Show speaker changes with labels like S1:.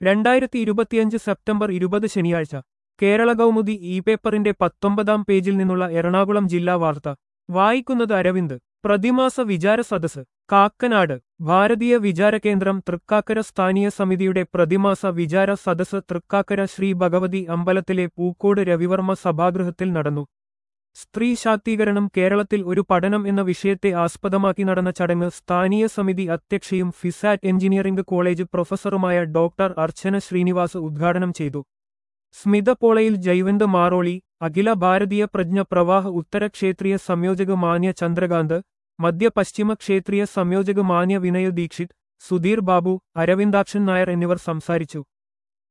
S1: രണ്ടായിരത്തി ഇരുപത്തിയഞ്ച് സെപ്റ്റംബർ ഇരുപത് ശനിയാഴ്ച കേരള കൗമുദി ഇ പേപ്പറിന്റെ പത്തൊമ്പതാം പേജിൽ നിന്നുള്ള എറണാകുളം ജില്ലാ വാർത്ത വായിക്കുന്നത് അരവിന്ദ് പ്രതിമാസ വിചാര സദസ് കാക്കനാട് ഭാരതീയ വിചാരകേന്ദ്രം തൃക്കാക്കര സ്ഥാനീയ സമിതിയുടെ പ്രതിമാസ വിചാര സദസ് തൃക്കാക്കര ശ്രീ ഭഗവതി അമ്പലത്തിലെ പൂക്കോട് രവിവർമ്മ സഭാഗൃഹത്തിൽ നടന്നു സ്ത്രീ ശാക്തീകരണം കേരളത്തിൽ ഒരു പഠനം എന്ന വിഷയത്തെ ആസ്പദമാക്കി നടന്ന ചടങ്ങ് സ്ഥാനീയ സമിതി അധ്യക്ഷയും ഫിസാറ്റ് എഞ്ചിനീയറിംഗ് കോളേജ് പ്രൊഫസറുമായ ഡോക്ടർ അർച്ചന ശ്രീനിവാസ് ഉദ്ഘാടനം ചെയ്തു സ്മിത പോളയിൽ ജൈവന്ത് മാറോളി അഖില ഭാരതീയ പ്രജ്ഞ പ്രവാഹ ഉത്തര ക്ഷേത്രീയ സംയോജക മാന്യ ചന്ദ്രകാന്ത് മധ്യ പശ്ചിമ ക്ഷേത്രീയ സംയോജക മാന്യ വിനയ ദീക്ഷിത് സുധീർ ബാബു അരവിന്ദാക്ഷൻ നായർ എന്നിവർ സംസാരിച്ചു